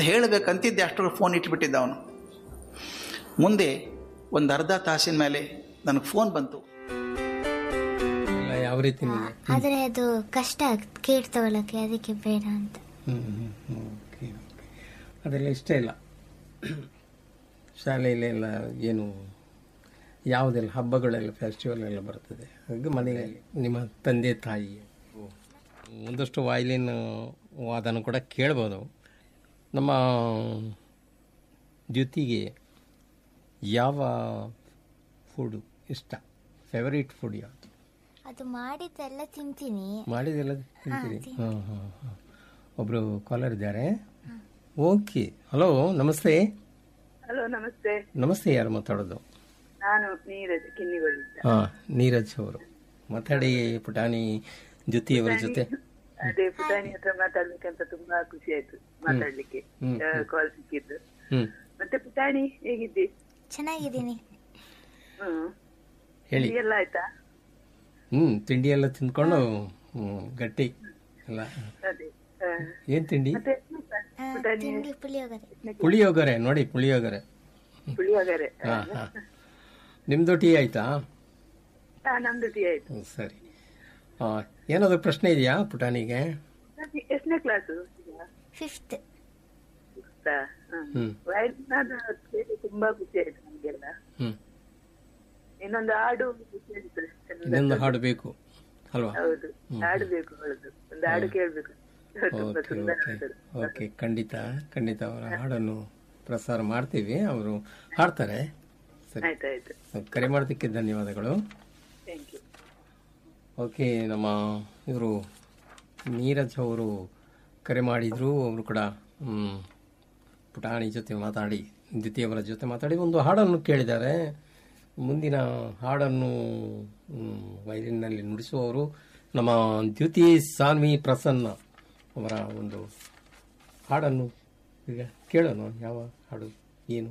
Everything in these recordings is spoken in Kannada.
ಹೇಳಬೇಕಂತಿದ್ದೆ ಅಷ್ಟರಲ್ಲಿ ಫೋನ್ ಇಟ್ಬಿಟ್ಟಿದ್ದ ಅವನು ಮುಂದೆ ಒಂದು ಅರ್ಧ ತಾಸಿನ ಮೇಲೆ ನನಗೆ ಫೋನ್ ಬಂತು ಎಲ್ಲ ಯಾವ ರೀತಿ ನಿಮಗೆ ಆದ್ರೆ ಅದು ಕಷ್ಟ ಆಗುತ್ತೆ ಕೇಟ್ ತಗೊಳಕ್ಕೆ ಅದಕ್ಕೆ ಬೇಡ ಅಂತ ಹ್ಮ್ ಹ್ಮ್ ಹ್ಮ್ ಓಕೆ ಓಕೆ ಅದೆಲ್ಲ ಇಷ್ಟ ಇಲ್ಲ ಶಾಲೆಯಲ್ಲೆಲ್ಲ ಏನು ಯಾವುದೆಲ್ಲ ಹಬ್ಬಗಳೆಲ್ಲ ಫೆಸ್ಟಿವಲ್ ಎಲ್ಲ ಬರ್ತದೆ ಹಾಗೆ ಮನೆಯಲ್ಲಿ ನಿಮ್ಮ ತಂದೆ ತಾಯಿ ಒಂದಷ್ಟು ವಾಯ್ಲಿನ್ ವಾದನ ಕೂಡ ಕೇಳ್ಬೋದು ನಮ್ಮ ಜ್ಯೋತಿಗೆ ಯಾವ ಫುಡು ಇಷ್ಟ ಫೇವರಿಟ್ ಫುಡ್ ಯಾವುದು ಅದು ಮಾಡಿದ್ದೆಲ್ಲ ತಿಂತೀನಿ ಮಾಡಿದೆಲ್ಲ ತಿಂತೀರಿ ಹಾಂ ಹಾಂ ಹಾಂ ಒಬ್ಬರು ಕಾಲರ್ ಇದ್ದಾರೆ ಓಕೆ ಹಲೋ ನಮಸ್ತೆ ಹಲೋ ನಮಸ್ತೆ ನಮಸ್ತೆ ಯಾರು ಮಾತಾಡೋದು ನಾನು ನೀರಜ್ ಕಿನ್ನಿಗಳಿದ್ದ ಹಾಂ ನೀರಜ್ ಅವರು ಮಾತಾಡಿ ಪುಟಾಣಿ ಜ್ಯೋತಿಯವರ ಜೊತೆ ಅದೇ ಪುಟಾಣಿ ಹತ್ರ ಮಾತಾಡ್ಬೇಕಂತ ತುಂಬಾ ಖುಷಿ ಆಯ್ತು ಮಾತಾಡ್ಲಿಕ್ಕೆ ಹ್ಮ್. ಕಾಲ್ ಸಿಕ್ಕಿದ್ದು ಹ್ಞೂ ಮತ್ತೆ ಪುಟಾಣಿ ಹೇಗಿದ್ದಿ ಚೆನ್ನಾಗಿದ್ದೀನಿ ಹ್ಮ್ ಹೇಳಿ ಎಲ್ಲ ಆಯ್ತಾ ಹ್ಞೂ ತಿಂಡಿ ಎಲ್ಲ ತಿಂದ್ಕೊಂಡು ಹ್ಮ್, ಗಟ್ಟಿ ಎಲ್ಲ ಅದೇ ಹ. ಏನು ತಿಂಡಿ ಮತ್ತೆ ಆ, ಪುಟಾಣಿ ತಿಂಡಿ ಪುಳಿಯೋಗರೆ ಪುಳಿಯೋಗರೆ ನೋಡಿ ಪುಳಿಯೋಗರೆ ಪುಳಿಯೋಗರೆ ಹಾಂ ಹಾಂ ನಿಮ್ಮದು ಟೀ ಆಯ್ತಾ ಹಾ ನಮ್ದು ಟೀ ಆಯ್ತು ಹ್ಮ್, ಸರಿ ಹಾಂ ಏನಾದರೂ ಪ್ರಶ್ನೆ ಇದೆಯಾ ಪುಟಾಣಿಗೆ ಮತ್ತೆ ಎಷ್ಟನೇ ಕ್ಲಾಸು ಫಿಫ್ತ್ ಹ್ಮ್. ವಯಸ್ಸಿನಾದ ಕೇಳಿ ತುಂಬಾ ಖುಷಿ ಆಯ್ತು ನಮ್ಗೆಲ್ಲ ಹ್ಞೂ ಇನ್ನೊಂದು ಹಾಡು ಖುಷಿ ಆಯ್ತು ಚಂದ. ಇನ್ನೊಂದು ಹಾಡು ಬೇಕು ಅಲ್ವಾ ಹೌದು ಹಾಡು ಬೇಕು ಹೇಳುದು ಒಂದು ಹಾಡು ಕೇಳ್ಬೇಕು ತುಂಬಾ ಓಕೆ ಸುಂದರ ಓಕೆ ಹಾಡು. ಓಕೆ ಖಂಡಿತ ಖಂಡಿತ ಅವರ ಹಾಡನ್ನು ಪ್ರಸಾರ ಮಾಡ್ತೀವಿ ಅವರು ಹಾಡ್ತಾರೆ ಸರಿ ಆಯ್ತಾಯ್ತು ಕರೆ ಮಾಡೋದಕ್ಕೆ ಧನ್ಯವಾದಗಳು ಥ್ಯಾಂಕ್ ಯು ಓಕೆ ನಮ್ಮ ಇವರು ನೀರಜ್ ಅವರು ಕರೆ ಮಾಡಿದ್ರು ಅವರು ಕೂಡ ಮ್, ಪುಟಾಣಿ ಜೊತೆ ಮಾತಾಡಿ ದ್ವಿತೀಯವರ ಜೊತೆ ಮಾತಾಡಿ ಒಂದು ಹಾಡನ್ನು ಕೇಳಿದ್ದಾರೆ ಮುಂದಿನ ಹಾಡನ್ನು ಮ್, ವಯಲಿನ್ನಲ್ಲಿ ನುಡಿಸುವವರು ನಮ್ಮ ದ್ಯುತಿ ಸಾನ್ವಿ ಪ್ರಸನ್ನ ಅವರ ಒಂದು ಹಾಡನ್ನು ಈಗ ಕೇಳೋಣ ಯಾವ ಹಾಡು ಏನು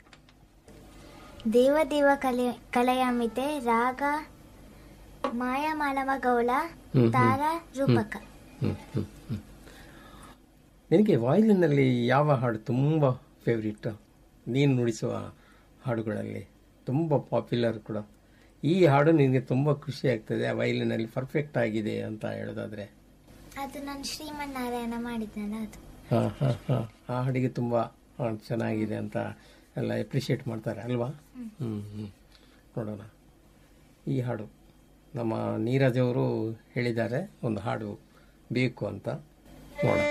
ದೇವ ದೇವ ಕಲೆ ಕಲಯಾಮಿತೆ ರಾಗ ಮಾಯಾ ಮಾನವ ಗೌಳ ಹ್ಮ್, ತಾರ ರೂಪಕ ಹ್ಮ್, ಹ್ಮ್, ಹ್ಮ್. ನಿನಗೆ ವಾಯಿಲಿನಲ್ಲಿ ಯಾವ ಹಾಡು ತುಂಬ ಫೇವ್ರಿಟ್ ನೀನು ನುಡಿಸುವ ಹಾಡುಗಳಲ್ಲಿ ತುಂಬ ಪಾಪ್ಯುಲರ್ ಕೂಡ ಈ ಹಾಡು ನಿನಗೆ ತುಂಬ ಖುಷಿ ಆಗ್ತದೆ ಆ ವಯಲಿನಲ್ಲಿ ಪರ್ಫೆಕ್ಟ್ ಆಗಿದೆ ಅಂತ ಹೇಳೋದಾದ್ರೆ ಅದು ನಾನು ಶ್ರೀಮನ್ ನಾರಾಯಣ ಮಾಡಿದ್ನಲ್ಲ ಅದು ಹಾಂ ಹಾಂ ಹಾಂ ಆ ಹಾಡಿಗೆ ತುಂಬ ಆ, ಚೆನ್ನಾಗಿದೆ ಅಂತ ಎಲ್ಲ ಎಪ್ರಿಷಿಯೇಟ್ ಮಾಡ್ತಾರೆ ಅಲ್ವಾ ಹ್ಞೂ ಹ್ಞೂ ನೋಡೋಣ ಈ ಹಾಡು ನಮ್ಮ ನೀರಜ್ ಅವರು ಹೇಳಿದ್ದಾರೆ ಒಂದು ಹಾಡು ಬೇಕು ಅಂತ ನೋಡೋಣ